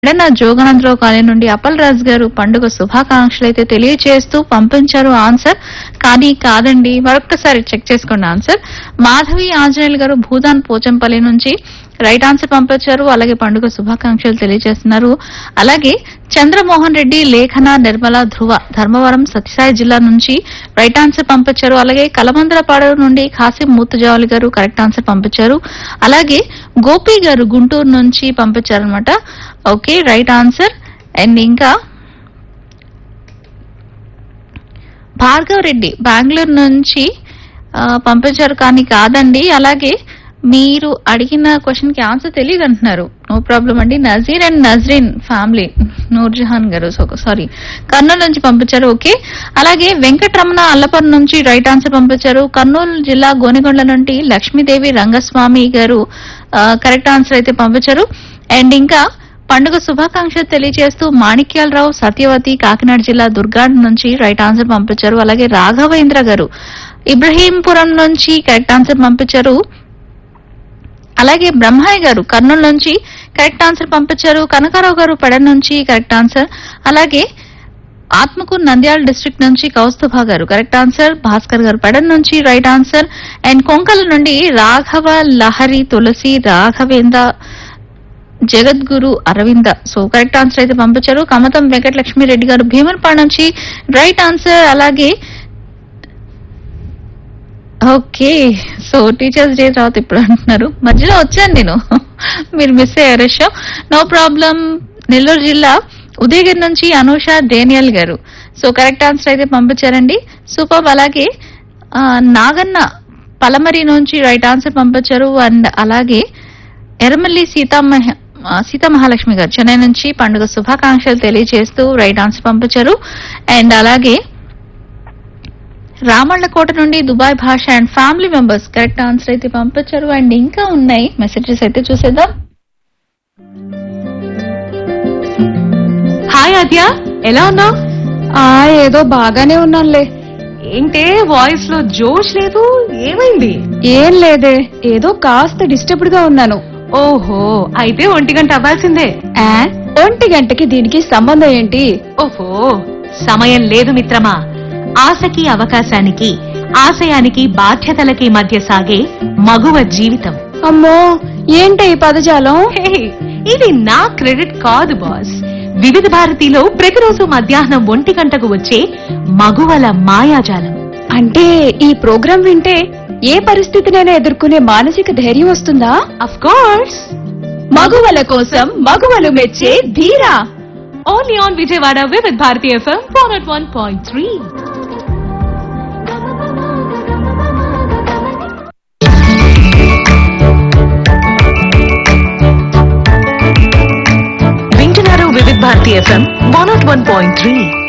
ఎడన Jogananda Rao colony నుండి అప్పల్ రాజ్ గారు పండుగ శుభాకాంక్షలు అయితే తెలియజేస్తూ పంపించారు ఆన్సర్ కానీ కాదండి మరొకసారి చెక్ చేసుకోండి ఆన్సర్ మాధవి ఆంజనేయులు గారు భూదాన్ పోచంపల్లి నుంచి రైట్ ఆన్సర్ పంపించారు అలాగే పండుగ శుభాకాంక్షలు తెలియజేస్తున్నారు అలాగే చంద్రమోహన్ రెడ్డి లేఖన నిర్మల ధ్రువ ధర్మవరం సత్యసాయి జిల్లా నుంచి రైట్ ఆన్సర్ పంపించారు అలాగే కలమందలపాడు నుండి ఖాసిం మూతుజావలి గారు కరెక్ట్ ఆన్సర్ పంపించారు అలాగే గోపి గారు గుంటూరు నుంచి పంపించారనమాట ఓకే రైట్ ఆన్సర్ అండ్ ఇంకా భార్గవ్ రెడ్డి బెంగళూరు నుంచి ఆ, పంపించారు కానీ కాదండి అలాగే మీరు అడిగిన క్వశ్చన్ కి ఆన్సర్ తెలియదు అంటున్నారు నో ప్రాబ్లం అండి నజీర్ అండ్ నజరీన్ ఫ్యామిలీ నూర్జహాన్ గారు సారీ కర్నూలు నుంచి పంపించారు ఓకే అలాగే వెంకటరమణ అల్లపర్ నుంచి రైట్ ఆన్సర్ పంపించారు కర్నూలు జిల్లా గోనెగొండ నుండి లక్ష్మీదేవి రంగస్వామి గారు కరెక్ట్ ఆన్సర్ అయితే పంపించారు అండ్ ఇంకా పండుగ శుభాకాంక్షలు తెలియజేస్తూ మాణిక్యాలరావు సత్యవతి కాకినాడ జిల్లా దుర్గాడ్ నుంచి రైట్ ఆన్సర్ పంపించారు అలాగే రాఘవేంద్ర గారు ఇబ్రహీంపురం నుంచి కరెక్ట్ ఆన్సర్ పంపించారు అలాగే బ్రహ్మయ్య గారు కర్నూలు నుంచి కరెక్ట్ ఆన్సర్ పంపించారు కనకారావు గారు పెడ నుంచి కరెక్ట్ ఆన్సర్ అలాగే ఆత్మకూరు నంద్యాల డిస్ట్రిక్ట్ నుంచి కౌస్తుభ గారు కరెక్ట్ ఆన్సర్ భాస్కర్ గారు పెడన్ నుంచి రైట్ ఆన్సర్ అండ్ కొంకల నుండి Raghava Lahari Tulasi Raghavendra Jagadguru Aravinda so correct answer అయితే పంపించారు కమతం వెంకటలక్ష్మి రెడ్డి గారు భీమన్పాడు నుంచి రైట్ ఆన్సర్ అలాగే ఓకే సో టీచర్స్ డే తర్వాత ఇప్పుడు అంటున్నారు మధ్యలో వచ్చాను నేను మీరు మిస్ అయ్యారు షో నో ప్రాబ్లం నెల్లూరు జిల్లా ఉదయగిరి నుంచి అనూష డేనియల్ గారు సో కరెక్ట్ ఆన్సర్ అయితే పంపించారండి సూపర్ అలాగే ఆ, నాగన్న పలమరి నుంచి రైట్ ఆన్సర్ పంపించారు అండ్ అలాగే ఎర్రమల్లి సీతామహ ఆ, సీతామహాలక్ష్మి గారు చెన్నై నుంచి పండుగ శుభాకాంక్షలు తెలియజేస్తూ రైట్ ఆన్సర్ పంపించారు అండ్ అలాగే రామళ్ళకోట నుండి Dubai Basha and family members correct answer అయితే పంపించారు అండ్ ఇంకా ఉన్నాయి మెసేజెస్ అయితే చూసేద్దాం హాయ్ ఆద్య ఎలా ఉన్నావు ఆ ఏదో బాగానే ఉన్నానులే ఏంటే వాయిస్ లో జోష్ లేదు ఏమైంది ఏం లేదే ఏదో కాస్త డిస్టర్బ్డ్ గా ఉన్నాను ఓహో అయితే ఒంటి గంట అవ్వాల్సిందే ఆ, ఒంటి గంటకి దీనికి సంబంధం ఏంటి ఓహో సమయం లేదు మిత్రమా ఆశకి అవకాశానికి ఆశయానికి బాధ్యతలకి మధ్య సాగే మగువ జీవితం అమ్మో ఏంటి ఈ పదజాలం హే, ఇది నా క్రెడిట్ కాదు బాస్ వివిధ భారతిలో ప్రతిరోజు మధ్యాహ్నం ఒంటి గంటకు వచ్చే మగువల మాయాజాలం అంటే ఈ ప్రోగ్రాం వింటే ఏ పరిస్థితినైనా ఎదుర్కొనే మానసిక ధైర్యం వస్తుందా అఫ్ కోర్స్ మగువల కోసం మగువలు మెచ్చే ధీరా only on Vijayawada Vividha Bharati FM four at one point three వింటున్నారు Vividha Bharati FM one nought one point three